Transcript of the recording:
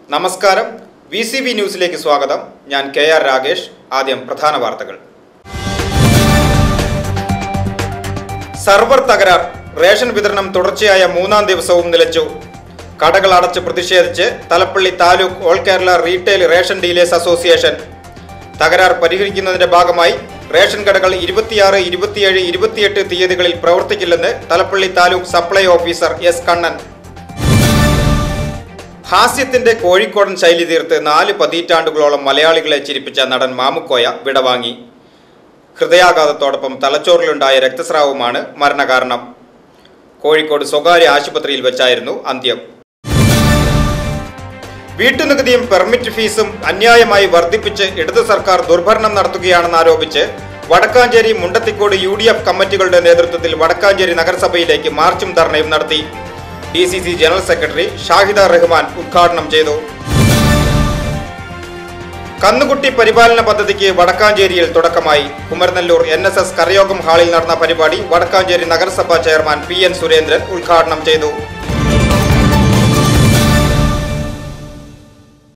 നമസ്കാരം V C B ന്യൂസിലേക്ക് സ്വാഗതം ഞാൻ കെ ആർ രാഗേഷ് ആദ്യം പ്രധാന വാർത്തകൾ സർവർ തകരാർ റേഷൻ വിതരണം തുടർച്ചയായ മൂന്നാം ദിവസവും നിലച്ചു കടകൾ അടച്ച് പ്രതിഷേധിച്ച് Thalappally taluk all Kerala retail ration dealers association തകരാർ പരിഹരിക്കുന്നതിന്റെ ഭാഗമായി റേഷൻ കടകൾ ഇരുപത്തിയാറ് ഇരുപത്തിയേഴ് ഇരുപത്തിയെട്ട് തീയതികളിൽ പ്രവർത്തിക്കില്ലെന്ന് Thalappally taluk supply officer S Kannan ഹാസ്യത്തിന്റെ കോഴിക്കോടൻ ശൈലി തീർത്ത് നാല് പതിറ്റാണ്ടുകളോളം മലയാളികളെ ചിരിപ്പിച്ച നടൻ മാമുക്കോയ വിടവാങ്ങി ഹൃദയാഘാതത്തോടൊപ്പം തലച്ചോറിലുണ്ടായ രക്തസ്രാവമാണ് മരണകാരണം കോഴിക്കോട് സ്വകാര്യ ആശുപത്രിയിൽ വെച്ചായിരുന്നു അന്ത്യം വീട്ടുനികുതിയും പെർമിറ്റ് ഫീസും അന്യായമായി വർദ്ധിപ്പിച്ച് ഇടതു സർക്കാർ ദുർഭരണം നടത്തുകയാണെന്ന് ആരോപിച്ച് Vadakkanchery Mundathikode U D F കമ്മിറ്റികളുടെ നേതൃത്വത്തിൽ വടക്കാഞ്ചേരി നഗരസഭയിലേക്ക് മാർച്ചും ധർണയും നടത്തി D C C general secretary Shahida Rahman ഉദ്ഘാടനം ചെയ്തു കന്നുകുട്ടി പരിപാലന പദ്ധതിക്ക് വടക്കാഞ്ചേരിയിൽ തുടക്കമായി കുമരനെല്ലൂർ എൻ എസ് എസ് കരയോഗം ഹാളിൽ നടന്ന പരിപാടി വടക്കാഞ്ചേരി നഗരസഭാ ചെയർമാൻ പി എൻ സുരേന്ദ്രൻ ഉദ്ഘാടനം ചെയ്തു